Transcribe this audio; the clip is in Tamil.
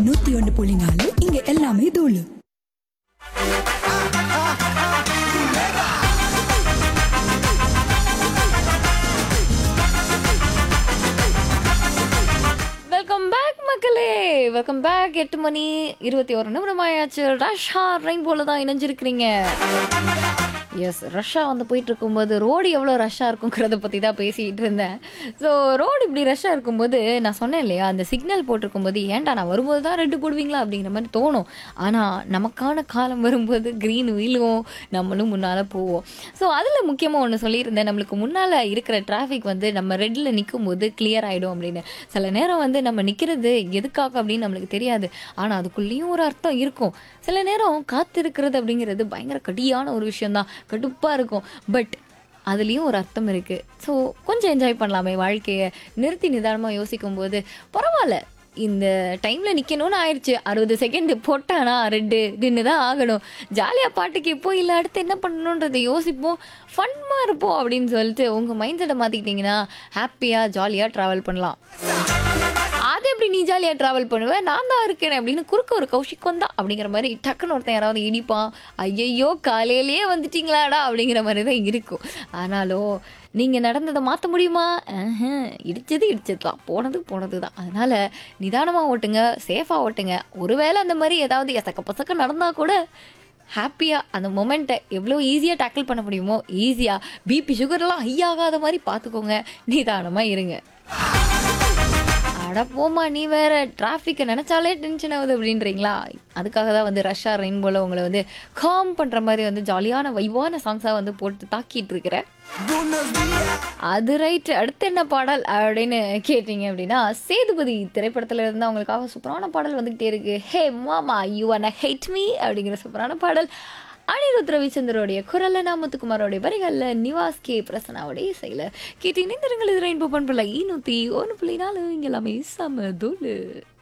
நூத்தி ஒன்னு புள்ளி நாலு இங்க எல்லாமே தூளு வெல்கம் பேக் மக்களே வெல்கம் பேக் எட்டு மணி இருபத்தி ஒரு நிமிடம் ஆயாச்சு ரஷ்யா ரெயின்போல தான் இணைஞ்சிருக்கிறீங்க எஸ் ரஷ்யா வந்து போயிட்டு இருக்கும்போது ரோடு எவ்வளோ ரஷ்ஷாக இருக்குங்கிறத பற்றி தான் பேசிகிட்டு இருந்தேன் ஸோ ரோடு இப்படி ரஷ்ஷாக இருக்கும்போது நான் சொன்னேன் இல்லையா அந்த சிக்னல் போட்டிருக்கும்போது ஏன்டா நான் வரும்போது தான் ரெட்டு போடுவீங்களா அப்படிங்கிற மாதிரி தோணும் ஆனால் நமக்கான காலம் வரும்போது க்ரீன் வீழும் நம்மளும் முன்னால் போவோம் ஸோ அதில் முக்கியமாக ஒன்று சொல்லியிருந்தேன் நம்மளுக்கு முன்னால் இருக்கிற டிராஃபிக் வந்து நம்ம ரெட்டில் நிற்கும் போது கிளியர் ஆகிடும் அப்படின்னு சில நேரம் வந்து நம்ம நிற்கிறது எதுக்காக அப்படின்னு நம்மளுக்கு தெரியாது ஆனால் அதுக்குள்ளேயும் ஒரு அர்த்தம் இருக்கும் சில நேரம் காத்திருக்கிறது அப்படிங்கிறது பயங்கர கடியான ஒரு விஷயம்தான் கடுப்பாக இருக்கும் பட் அதுலேயும் ஒரு அர்த்தம் இருக்குது ஸோ கொஞ்சம் என்ஜாய் பண்ணலாமே வாழ்க்கையை நிறுத்தி நிதானமாக யோசிக்கும் போது பரவாயில்ல இந்த டைமில் நிற்கணும்னு ஆயிடுச்சு அறுபது செகண்ட் போட்டானா ரெண்டு நின்று தான் ஆகணும் ஜாலியாக பாட்டு கேட்போம் இல்லை அடுத்து என்ன பண்ணணுன்றதை யோசிப்போம் ஃபன்மாக இருப்போம் அப்படின்னு சொல்லிட்டு உங்கள் மைண்ட் செட்டை மாற்றிக்கிட்டிங்கன்னா ஹாப்பியாக ஜாலியாக ட்ராவல் பண்ணலாம் அது எப்படி நீ ஜாலியாக ட்ராவல் பண்ணுவேன் நான் தான் இருக்கேன் அப்படின்னு குறுக்க ஒரு கௌஷிக் வந்தா அப்படிங்கிற மாதிரி டக்குன்னு ஒருத்தன் யாராவது இடிப்பான் ஐயையோ காலையிலேயே வந்துட்டீங்களாடா அப்படிங்கிற மாதிரி தான் இருக்கும் ஆனாலும் நீங்கள் நடந்ததை மாற்ற முடியுமா ஆஹ், இடிச்சது இடிச்சது தான் போனது போனது தான் அதனால் நிதானமாக ஓட்டுங்க சேஃபாக ஓட்டுங்க ஒருவேளை அந்த மாதிரி ஏதாவது எசக்க பசக்க நடந்தால் கூட ஹாப்பியாக அந்த மொமெண்ட்டை எவ்வளோ ஈஸியாக டேக்கிள் பண்ண முடியுமோ ஈஸியாக பிபி சுகர்லாம் ஹை ஆகாத மாதிரி பார்த்துக்கோங்க நிதானமாக இருங்க அட போமா நீ வேற டிராஃபிக்கை நினச்சாலே டென்ஷன் ஆகுது அப்படின்றீங்களா அதுக்காக தான் வந்து ரஷ்ஷா ரெயின்போல உங்களை வந்து காம் பண்ணுற மாதிரி வந்து ஜாலியான வைவான சாங்ஸாக வந்து போட்டு தாக்கிட்டு இருக்கிறேன் அது ரைட் அடுத்து என்ன பாடல் அப்படின்னு கேட்டீங்க அப்படின்னா சேதுபதி திரைப்படத்துல இருந்து அவங்களுக்காக சூப்பரான பாடல் வந்துகிட்டே இருக்கு ஹே மாமா யூ அன் ஹெட் மீ அப்படிங்கிற சூப்பரான பாடல் அனிருத் ரவிச்சந்திரோடைய குரல்ல நாமத்துக்குமாரோடைய வரிகளில் நிவாஸ் கே பிரசனாவுடைய இசையில் கேட்டீங்கன்னா இந்த ரெயின்போ பண்புல ஈநூற்றி ஒன்று புள்ளி நாலு இங்கே எல்லாமே செம தூளு